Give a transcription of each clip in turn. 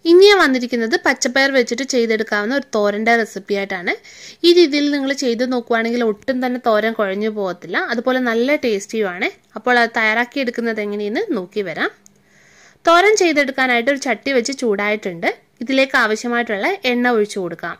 ഇനി ഞാൻ വന്നിരിക്കുന്നത് പച്ചപ്പയർ വെച്ചിട്ട് ചെയ്തെടുക്കാവുന്ന ഒരു തോരൻ്റെ റെസിപ്പി ആയിട്ടാണ് ഈ രീതിയിൽ നിങ്ങൾ ചെയ്ത് നോക്കുവാണെങ്കിൽ ഒട്ടും തന്നെ തോരൻ കുഴഞ്ഞു പോകത്തില്ല അതുപോലെ നല്ല ടേസ്റ്റിയുമാണ് അപ്പോൾ അത് തയ്യാറാക്കി എടുക്കുന്നത് എങ്ങനെയെന്ന് നോക്കി വരാം തോരൻ ചെയ്തെടുക്കാനായിട്ട് ഒരു ചട്ടി വെച്ച് ചൂടായിട്ടുണ്ട് ഇതിലേക്ക് ആവശ്യമായിട്ടുള്ള എണ്ണ ഒഴിച്ചു കൊടുക്കാം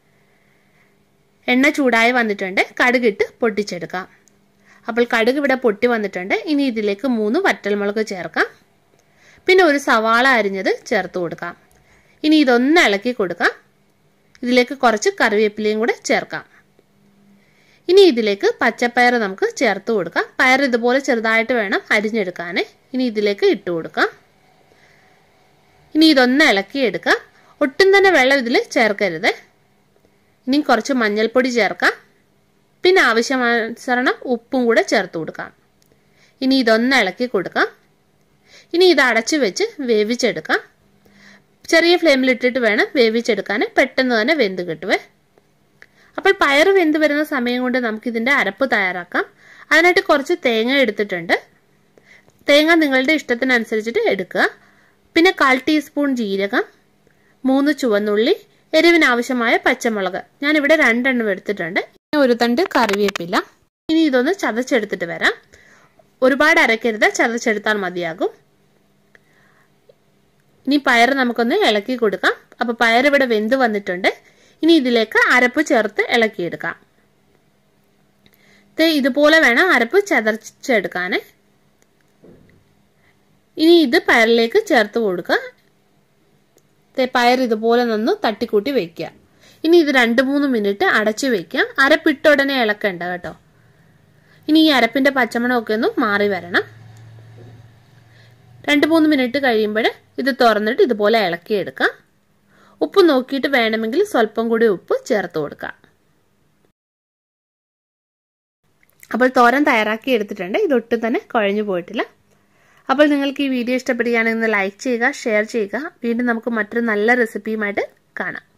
എണ്ണ ചൂടായി വന്നിട്ടുണ്ട് കടുകിട്ട് പൊട്ടിച്ചെടുക്കാം അപ്പോൾ കടുക് ഇവിടെ പൊട്ടി വന്നിട്ടുണ്ട് ഇനി ഇതിലേക്ക് മൂന്ന് വറ്റൽമുളക് ചേർക്കാം പിന്നെ ഒരു സവാള അരിഞ്ഞത് ചേർത്ത് കൊടുക്കാം ഇനി ഇതൊന്ന് ഇളക്കി കൊടുക്കാം ഇതിലേക്ക് കുറച്ച് കറിവേപ്പിലയും കൂടെ ചേർക്കാം ഇനി ഇതിലേക്ക് പച്ചപ്പയർ നമുക്ക് ചേർത്ത് കൊടുക്കാം പയർ ഇതുപോലെ ചെറുതായിട്ട് വേണം അരിഞ്ഞെടുക്കാൻ ഇനി ഇതിലേക്ക് ഇട്ട് കൊടുക്കാം ഇനി ഇതൊന്ന് ഇളക്കിയെടുക്കാം ഒട്ടും തന്നെ വെള്ളം ഇതിൽ ചേർക്കരുത് ഇനി കുറച്ച് മഞ്ഞൾപ്പൊടി ചേർക്കാം പിന്നെ ആവശ്യാനുസരണം ഉപ്പും കൂടെ ചേർത്ത് കൊടുക്കാം ഇനി ഇതൊന്ന് ഇളക്കി കൊടുക്കാം ഇനി ഇത് അടച്ചു വെച്ച് വേവിച്ചെടുക്കാം ചെറിയ ഫ്ലെയിമിലിട്ടിട്ട് വേണം വേവിച്ചെടുക്കാൻ പെട്ടെന്ന് തന്നെ വെന്ത് കിട്ടുവേ അപ്പോൾ പയർ വെന്ത് വരുന്ന സമയം കൊണ്ട് നമുക്ക് ഇതിൻ്റെ അരപ്പ് തയ്യാറാക്കാം അതിനായിട്ട് കുറച്ച് തേങ്ങ എടുത്തിട്ടുണ്ട് തേങ്ങ നിങ്ങളുടെ ഇഷ്ടത്തിനനുസരിച്ചിട്ട് എടുക്കുക പിന്നെ കാൽ ടീസ്പൂൺ ജീരകം മൂന്ന് ചുവന്നുള്ളി എരിവിനാവശ്യമായ പച്ചമുളക് ഞാനിവിടെ രണ്ടെണ്ണം എടുത്തിട്ടുണ്ട് ഒരു തണ്ട് കറിവേപ്പില ഇനി ഇതൊന്ന് ചതച്ചെടുത്തിട്ട് വരാം ഒരുപാട് അരക്കരുത് ചതച്ചെടുത്താൽ മതിയാകും ഇനി പയർ നമുക്കൊന്ന് ഇളക്കി കൊടുക്കാം അപ്പോൾ പയർ ഇവിടെ വെന്ത് വന്നിട്ടുണ്ട് ഇനി ഇതിലേക്ക് അരപ്പ് ചേർത്ത് ഇളക്കിയെടുക്കാം ഇതുപോലെ വേണം അരപ്പ് ചതച്ചെടുക്കാൻ ഇനി ഇത് പയറിലേക്ക് ചേർത്ത് കൊടുക്കുക പയർ ഇതുപോലെ നിന്ന് തട്ടിക്കൂട്ടി വെക്കുക ഇനി ഇത് രണ്ട് മൂന്ന് മിനിറ്റ് അടച്ചു വെക്കാം അരപ്പിട്ട ഉടനെ ഇളക്കണ്ട കേട്ടോ ഇനി ഈ അരപ്പിന്റെ പച്ചമണമൊക്കെ ഒന്ന് മാറി വരണം രണ്ട് മൂന്ന് മിനിറ്റ് കഴിയുമ്പോൾ ഇത് തുറന്നിട്ട് ഇതുപോലെ ഇളക്കിയെടുക്കാം ഉപ്പ് നോക്കിയിട്ട് വേണമെങ്കിൽ സ്വല്പം കൂടി ഉപ്പ് ചേർത്ത് കൊടുക്കാം അപ്പോൾ തോരൻ തയ്യാറാക്കി എടുത്തിട്ടുണ്ട് ഇതൊട്ടും തന്നെ കുഴഞ്ഞു പോയിട്ടില്ല അപ്പോൾ നിങ്ങൾക്ക് ഈ വീഡിയോ ഇഷ്ടപ്പെടുകയാണെങ്കിൽ ലൈക്ക് ചെയ്യുക ഷെയർ ചെയ്യുക വീണ്ടും നമുക്ക് മറ്റൊരു നല്ല റെസിപ്പിയുമായിട്ട് കാണാം